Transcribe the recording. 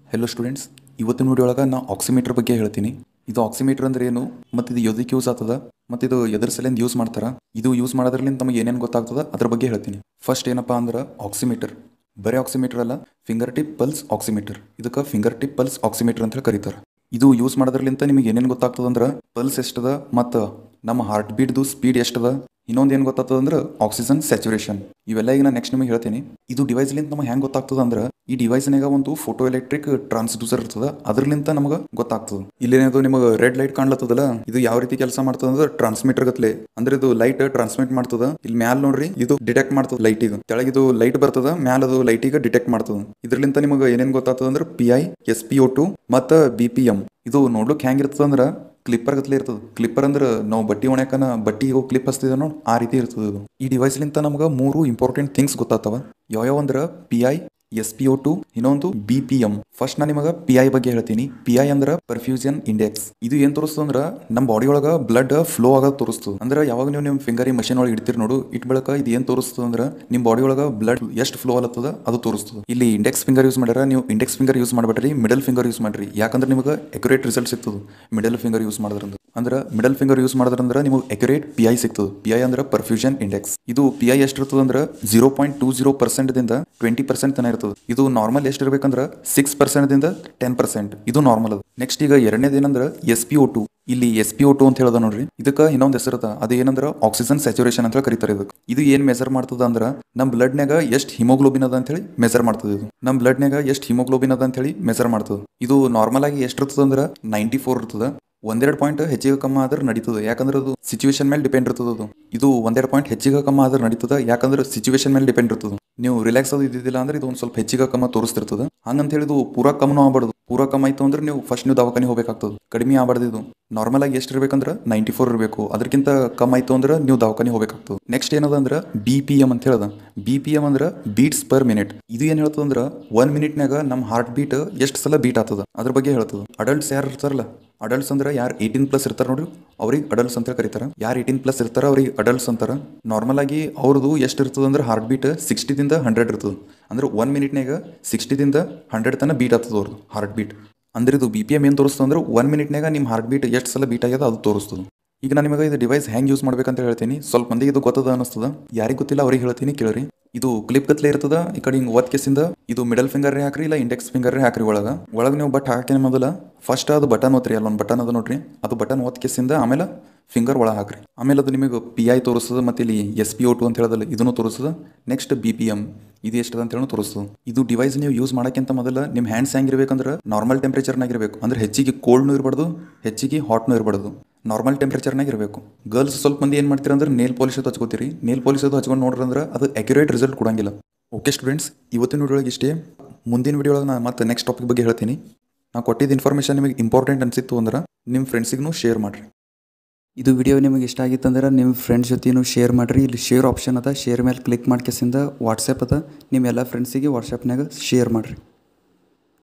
hello students ಇವತ್ತಿನ video ಒಳಗೆ ನಾ ಆಕ್ಸಿಮೀಟರ್ ಬಗ್ಗೆ ಹೇಳ್ತೀನಿ ಇದು ಆಕ್ಸಿಮೀಟರ್ ಅಂದ್ರೆ ಏನು ಮತ್ತು ಇದು ಎದಕ್ಕೆ ಯೂಸ್ ಆಗ್ತದ ಮತ್ತು ಇದು ಎದ್ರ ಸಲಿಂದ ಯೂಸ್ ಮಾಡ್ತಾರ ಇದು ಯೂಸ್ ಮಾಡೋದ್ರಲ್ಲಿಂದ ನಮಗೆ ಏನೇನು ಗೊತ್ತಾಗ್ತದ ಅದ್ರ ಬಗ್ಗೆ ಹೇಳ್ತೀನಿ ಫಸ್ಟ್ ಏನಪ್ಪಾ ಅಂದ್ರೆ ಆಕ್ಸಿಮೀಟರ್ ಬರೀ ಆಕ್ಸಿಮೀಟರ್ ಅಲ್ಲ ಫಿಂಗರ್ ಟಿಪ್ ಪಲ್ಸ್ ಆಕ್ಸಿಮೀಟರ್ ಇದಕ್ಕೆ ಫಿಂಗರ್ ಟಿಪ್ ಪಲ್ಸ್ ಆಕ್ಸಿಮೀಟರ್ ಅಂತ ಹೇಳಿ ಕರೀತಾರೆ ಇದು ಯೂಸ್ ಮಾಡೋದ್ರಲ್ಲಿಂತ ನಿಮಗೆ ಏನೇನು ಗೊತ್ತಾಗ್ತದ ಅಂದ್ರೆ ಪಲ್ಸ್ ಎಷ್ಟದ ಮತ್ತು ನಮ್ಮ ಹಾರ್ಟ್ ಬೀಟ್ದು ಸ್ಪೀಡ್ ಎಷ್ಟದ ಇನ್ನೊಂದು ಏನು ಗೊತ್ತಾಗ್ತದ ಅಂದ್ರೆ ಆಕ್ಸಿಜನ್ ಸ್ಯಾಚುರೇಷನ್ ಇವೆಲ್ಲ ಈಗ ನಾನು ನೆಕ್ಸ್ಟ್ ನಿಮಗೆ ಹೇಳ್ತೀನಿ ಇದು ಡಿವೈಸ್ಲಿಂದ ನಮಗೆ ಹೆಂಗೆ ಗೊತ್ತಾಗ್ತದ ಅಂದ್ರೆ ಈ ಡಿವೈಸ್ನಾಗ ಒಂದು ಫೋಟೋ ಎಲೆಕ್ಟ್ರಿಕ್ ಟ್ರಾನ್ಸ್ಡ್ಯೂಸರ್ ಇರ್ತದ ಅದ್ರಲಿಂತ ನಮಗೆ ಗೊತ್ತಾಗ್ತದೆ ಇಲ್ಲೇನದು ನಿಮಗೆ ರೆಡ್ ಲೈಟ್ ಕಾಣ್ಲತ್ತದಲ್ಲ ಇದು ಯಾವ ರೀತಿ ಕೆಲಸ ಮಾಡ್ತದ ಅಂದ್ರೆ ಟ್ರಾನ್ಸ್ಮಿಟರ್ ಗತ್ಲೆ ಅಂದ್ರೆ ಇದು ಲೈಟ್ ಟ್ರಾನ್ಸ್ಮಿಟ್ ಮಾಡ್ತದ ಇಲ್ಲಿ ಮ್ಯಾಲ್ ನೋಡ್ರಿ ಇದು ಡಿಟೆಕ್ಟ್ ಮಾಡ್ತದ ಲೈಟ್ ಈಗ ಕೆಳಗಿದು ಲೈಟ್ ಬರ್ತದ ಮ್ಯಾಲ ಅದು ಲೈಟಿಗೆ ಡಿಟೆಕ್ಟ್ ಮಾಡ್ತದ ಇದ್ರಲಿಂತ ನಿಮಗೆ ಏನೇನು ಗೊತ್ತಾಗ್ತದ ಅಂದ್ರೆ P I S P O two ಮತ್ತು ಬಿ ಪಿ ಎಂ ಇದು ನೋಡ್ಲಿಕ್ಕೆ ಹೆಂಗಿರ್ತದ ಅಂದ್ರೆ ಕ್ಲಿಪ್ಪರ್ ಗತ್ಲೆ ಇರ್ತದೆ ಕ್ಲಿಪ್ಪರ್ ಅಂದ್ರೆ ನಾವು ಬಟ್ಟಿ ಒಣಕನ ಬಟ್ಟಿ ಹೋಗಿ ಕ್ಲಿಪ್ ಹಚ್ತಿದ ನೋಡಿ ಆ ರೀತಿ ಇರ್ತದೆ ಇದು ಈ ಡಿವೈಸ್ಲಿಂತ ನಮ್ಗೆ ಮೂರು ಇಂಪಾರ್ಟೆಂಟ್ ಥಿಂಗ್ಸ್ ಗೊತ್ತಾಗ್ತವ ಯಾವ್ಯಾವ ಅಂದ್ರೆ P I S P O two ಇನ್ನೊಂದು ಬಿ ಪಿ ಎಂ ಫಸ್ಟ್ ನಾನು ನಿಮಗೆ ಪಿ ಐ ಬಗ್ಗೆ ಹೇಳ್ತೀನಿ ಪಿ ಐ ಅಂದ್ರೆ ಪರ್ಫ್ಯೂಷನ್ ಇಂಡೆಕ್ಸ್ ಇದು ಏನ್ ತೋರಿಸ್ತದ ಅಂದ್ರೆ ನಮ್ಮ ಬಾಡಿ ಒಳಗ ಬ್ಲಡ್ ಫ್ಲೋ ಆಗೋದು ತೋರಿಸ್ತದೆ ಅಂದ್ರೆ ಯಾವಾಗ ನೀವು ನಿಮ್ಮ ಫಿಂಗರ್ ಈ ಮಷಿನ್ ಒಳಗೆ ಇಡ್ತೀರಿ ನೋಡು ಇಟ್ ಬಳಕ ಇದು ಏನ್ ತೋರಿಸ್ತದ ಅಂದ್ರೆ ನಿಮ್ಮ ಬಾಡಿ ಒಳಗ ಬ್ಲಡ್ ಎಷ್ಟು ಫ್ಲೋ ಆಲತ್ತದ ಅದು ತೋರಿಸ್ತದೆ ಇಲ್ಲಿ ಇಂಡೆಕ್ಸ್ ಫಿಂಗರ್ ಯೂಸ್ ಮಾಡ್ಯಾರ ನೀವು ಇಂಡೆಕ್ಸ್ ಫಿಂಗರ್ ಯೂಸ್ ಮಾಡ್ಬೇಡ್ರಿ ಮಿಡಲ್ ಫಿಂಗರ್ ಯೂಸ್ ಮಾಡ್ರಿ ಯಾಕಂದ್ರೆ ನಿಮಗೆ ಅಕ್ಯುರೇಟ್ ರಿಸಲ್ಟ್ ಸಿಗ್ತದೆ ಮಿಡಲ್ ಫಿಂಗರ್ ಯೂಸ್ ಮಾಡೋದ್ರಿಂದ ಅಂದ್ರೆ ಮಿಡಲ್ ಫಿಂಗರ್ ಯೂಸ್ ಮಾಡೋದ್ರಂದ್ರೆ ನಿಮಗೆ ಅಕ್ಯುರೇಟ್ ಪಿ ಐ ಸಿಗ್ತದೆ ಪಿ ಐ ಅಂದ್ರೆ ಪರ್ಫ್ಯೂಷನ್ ಇಂಡೆಕ್ಸ್ ಇದು ಪಿ ಐ ಎಷ್ಟು ಇರ್ತದೆ ಅಂದ್ರೆ zero point two zero percent ದಿಂದ ಟ್ವೆಂಟಿ ಪರ್ಸೆಂಟ್ ತನ ಇರ್ತದೆ ಇದು ನಾರ್ಮಲ್ ಎಷ್ಟು ಇರ್ಬೇಕಂದ್ರೆ ಸಿಕ್ಸ್ ಪರ್ಸೆಂಟ್ ದಿಂದ ಟೆನ್ ಪರ್ಸೆಂಟ್ ಇದು ನಾರ್ಮಲ್ ಅದು ನೆಕ್ಸ್ಟ್ ಈಗ ಎರಡನೇದು ಏನಂದ್ರೆ ಎಸ್ ಪಿ ಒ ಟು ಇಲ್ಲಿ ಎಸ್ ಪಿ ಒ ಟು ಅಂತ ಹೇಳೋದ ನೋಡ್ರಿ ಇದಕ್ಕೆ ಇನ್ನೊಂದು ಹೆಸರದ ಅದು ಏನಂದ್ರೆ ಆಕ್ಸಿಜನ್ ಸ್ಯಾಚುರೇಷನ್ ಅಂತ ಕರೀತಾರೆ ಇದಕ್ಕೆ ಇದು ಏನ್ ಮೆಜರ್ ಮಾಡ್ತದ ಅಂದ್ರೆ ನಮ್ಮ ಬ್ಲಡ್ನಾಗ ಎಷ್ಟು ಹಿಮೋಗ್ಲೋಬಿನ್ ಅದ ಅಂತ ಹೇಳಿ ಮೆಜರ್ ಮಾಡ್ತದೆ ಇದು ನಮ್ಮ ಬ್ಲಡ್ನಾಗ ಎಷ್ಟು ಹಿಮೋಗ್ಲೋಬಿನ್ ಅದ ಅಂತ ಹೇಳಿ ಮೆಜರ್ ಮಾಡ್ತದೆ ಇದು ನಾರ್ಮಲ್ ಆಗಿ ಎಷ್ಟು ಇರ್ತದ ಅಂದ್ರೆ ನೈಂಟಿ ಫೋರ್ ಇರ್ತದ ಒಂದೆರಡು ಪಾಯಿಂಟ್ ಹೆಚ್ಚಿಗೆ ಕಮ್ಮ ಆದ್ರೆ ನಡೀತದೆ ಯಾಕಂದ್ರೆ ಅದು ಸಿಚುವೇಶನ್ ಮೇಲೆ ಡಿಪೆಂಡ್ ಇರ್ತದೆ ಅದು ಇದು ಒಂದೆರಡು ಪಾಯಿಂಟ್ ಹೆಚ್ಚಿಗೆ ಕಮ್ಮ ಆದ್ರೆ ನಡೀತದೆ ಯಾಕಂದ್ರೆ ಸಿಚುವೇಶನ್ ಮೇಲೆ ಡಿಪೆಂಡ್ ಇರ್ತದೆ ನೀವು ರಿಲ್ಯಾಕ್ಸ್ ಅದು ಇದ್ದಿದ್ದಿಲ್ಲ ಅಂದ್ರೆ ಇದು ಒಂದು ಸ್ವಲ್ಪ ಹೆಚ್ಚಿಗೆ ಕಮ್ಮ ತೋರಿಸ್ತಿರ್ತದೆ ಹಂಗಂತ ಹೇಳಿ ಇದು ಪೂರಾ ಕಮ್ಮನೂ ಆಗ್ಬಾರ್ದು ಪೂರಾ ಕಮ್ಮ ಆಯ್ತು ಅಂದ್ರೆ ನೀವು ಫಸ್ಟ್ ನೀವು ದವಾಖಾನೆ ಹೋಗ್ಬೇಕಾಗ್ತದೆ ಕಡಿಮೆ ಆಗ್ಬಾರ್ದು ಇದು ನಾರ್ಮಲ್ ಆಗಿ ಎಷ್ಟು ಇರ್ಬೇಕಂದ್ರೆ ನೈಂಟಿ ಫೋರ್ ಇರಬೇಕು ಅದಕ್ಕಿಂತ ಕಮ್ಮ ಆಯ್ತು ಅಂದ್ರೆ ನೀವು ದವಾಖಾನೆ ಹೋಗ್ಬೇಕಾಗ್ತದೆ ನೆಕ್ಸ್ಟ್ ಏನದ ಅಂದ್ರೆ ಬಿ ಪಿ ಎಂ ಅಂತ ಹೇಳದ ಬಿ ಪಿ ಎಂ ಅಂದ್ರೆ ಬೀಟ್ಸ್ ಪರ್ ಮಿನಿಟ್ ಇದು ಏನ್ ಹೇಳ್ತದ ಅಂದ್ರೆ ಒನ್ ಮಿನಿಟ್ನಾಗ ನಮ್ಮ ಹಾರ್ಟ್ ಬೀಟ್ ಎಷ್ಟು ಸಲ ಬೀಟ್ ಆಗ್ತದ ಅದ್ರ ಬಗ್ಗೆ ಹೇಳ್ತದ ಅಡಲ್ಟ್ಸ್ ಯಾರು ಇರ್ತಾರಲ್ಲ ಅಡಲ್ಟ್ಸ್ ಅಂದ್ರೆ ಯಾರು ಏಯ್ಟೀನ್ ಪ್ಲಸ್ ಇರ್ತಾರ ನೋಡ್ರಿ ಅವ್ರಿಗೆ ಅಡಲ್ಟ್ಸ್ ಅಂತ ಕರೀತಾರ ಯಾರು ಏಯ್ಟೀನ್ ಪ್ಲಸ್ ಇರ್ತಾರ ಅವ್ರಿಗೆ ಅಡಲ್ಟ್ಸ್ ಅಂತಾರ ನಾರ್ಮಲ್ ಆಗಿ ಅವ್ರದ್ದು ಎಷ್ಟು ಇರ್ತದ ಅಂದ್ರೆ ಹಾರ್ಟ್ ಬೀಟ್ ಸಿಕ್ಸ್ಟಿದಿಂದ ಹಂಡ್ರೆಡ್ ಇರ್ತದ ಅಂದ್ರೆ ಒನ್ ಮಿನಿಟ್ನಾಗ ಸಿಕ್ಸ್ಟಿದಿಂದ ಹಂಡ್ರೆಡ್ ತನಕ ಬೀಟ್ ಆಗ್ತದ ಅವ್ರದ್ದು ಹಾರ್ಟ್ ಬೀಟ್ ಅಂದ್ರೆ ಇದು ಬಿ ಪಿ ಎಮ್ ಏನು ತೋರಿಸ್ತದೆ ಅಂದ್ರೆ ಒನ್ ಮಿನಿಟ್ನಾಗ ನಿಮ್ಮ ಹಾರ್ಟ್ ಬೀಟ್ ಎಷ್ಟು ಸಲ ಬೀಟ್ ಆಗ್ಯದ ಅದು ತೋರಿಸ್ತದೆ ಈಗ ನಾನು ನಿಮಗೆ ಇದು ಡಿವೈಸ್ ಹೆಂಗೆ ಯೂಸ್ ಮಾಡ್ಬೇಕಂತ ಹೇಳ್ತೀನಿ ಸ್ವಲ್ಪ ಮಂದಿಗೆ ಇದು ಗೊತ್ತದ ಅನಿಸ್ತದ ಯಾರಿಗೆ ಗೊತ್ತಿಲ್ಲ ಅವ್ರಿಗೆ ಹೇಳ್ತೀನಿ ಕೇಳ್ರಿ ಇದು ಕ್ಲಿಪ್ ಗತ್ಲೆ ಇರ್ತದ ಈ ಕಡೆ ಹಿಂಗೆ ಒತ್ ಕೇಸಿಂದ ಇದು ಮಿಡಲ್ ಫಿಂಗರ್ ಹಾಕ್ರಿ ಇಲ್ಲ ಇಂಡೆಕ್ಸ್ ಫಿಂಗರ್ ಹಾಕ್ರಿ ಒಳಗ ಒಳಗೆ ನೀವು ಬಟ್ ಹಾಕಿನ ಮೊದಲ ಫಸ್ಟ್ ಅದು ಬಟನ್ ಓದ್ರಿ ಅಲ್ಲೊಂದು ಬಟನ್ ಅದ ನೋಡ್ರಿ ಅದು ಬಟನ್ ಒತ್ ಕೇಸಿಂದ ಆಮೇಲೆ ಫಿಂಗರ್ ಒಳಗೆ ಹಾಕ್ರಿ ಆಮೇಲೆ ಅದು ನಿಮಗೆ ಪಿ ಐ ತೋರಿಸ್ತದ ಮತ್ತೆ ಇಲ್ಲಿ ಎಸ್ ಪಿ ಓ ಟು ಅಂತ ಹೇಳೋದಲ್ಲ ಇದನ್ನು ತೋರಿಸ್ತದ ನೆಕ್ಸ್ಟ್ ಬಿ ಪಿ ಎಂ ಇದು ಎಷ್ಟದ ಅಂತ ಹೇಳಿ ತೋರಿಸ್ತದೆ ಇದು ಡಿವೈಸ್ ನೀವು ಯೂಸ್ ಮಾಡೋಕ್ಕಿಂತ ಮೊದಲ ನಿಮ್ಮ ಹ್ಯಾಂಡ್ಸ್ ಹೆಂಗಿರ್ಬೇಕಂದ್ರೆ ನಾರ್ಮಲ್ ಟೆಂಪ್ರೇಚರ್ನಾಗ ಇರಬೇಕು ಅಂದ್ರೆ ಹೆಚ್ಚಿಗೆ ಕೋಲ್ಡ್ನು ಇರಬಾರ್ದು ಹೆಚ್ಚಿಗೆ ಹಾಟ್ನು ಇರಬಾರ್ದು ನಾರ್ಮಲ್ ಟೆಂಪ್ರೇಚರ್ನಾಗ ಇರಬೇಕು ಗರ್ಲ್ಸ್ ಸ್ವಲ್ಪ ಮಂದಿ ಏನು ಮಾಡ್ತೀರ ಅಂದ್ರೆ ನೇಲ್ ಪಾಲಿಶ್ ಅದು ಹಚ್ಕೋತೀರಿ ನೇಲ್ ಪಾಲಿಶ್ ಅದು ಹಚ್ಕೊಂಡು ನೋಡ್ರಿ ಅಂದ್ರೆ ಅದು ಅಕ್ಯುರೇಟ್ ರಿಸಲ್ಟ್ ಕೊಡಂಗಿಲ್ಲ ಓಕೆ ಸ್ಟೂಡೆಂಟ್ಸ್ ಇವತ್ತಿನ ವಿಡಿಯೋಗೆ ಇಷ್ಟೇ ಮುಂದಿನ ವಿಡಿಯೋಗೆ ನಾನು ಮತ್ತೆ ನೆಕ್ಸ್ಟ್ ಟಾಪಿಕ್ ಬಗ್ಗೆ ಹೇಳ್ತೀನಿ ನಾ ಕೊಟ್ಟಿದ್ದ ಇನ್ಫಾರ್ಮೇಷನ್ ನಿಮಗೆ ಇಂಪಾರ್ಟೆಂಟ್ ಅನಿಸಿತ್ತು ಅಂದ್ರೆ ನಿಮ್ಮ ಫ್ರೆಂಡ್ಸಿಗೂ ಶೇರ್ ಮಾಡಿರಿ ಇದು ವಿಡಿಯೋ ನಿಮಗೆ ಇಷ್ಟ ಆಗಿತ್ತಂದ್ರೆ ನಿಮ್ಮ ಫ್ರೆಂಡ್ಸ್ ಜೊತೆನೂ ಶೇರ್ ಮಾಡಿರಿ ಇಲ್ಲಿ ಶೇರ್ ಆಪ್ಷನ್ ಅದ ಶೇರ್ ಮೇಲೆ ಕ್ಲಿಕ್ ಮಾಡ್ಕೆಸಿಂದ ವಾಟ್ಸಪ್ ಅದ ನಿಮ್ಮ ಎಲ್ಲ ಫ್ರೆಂಡ್ಸಿಗೆ ವಾಟ್ಸಪ್ನಾಗ ಶೇರ್ ಮಾಡಿರಿ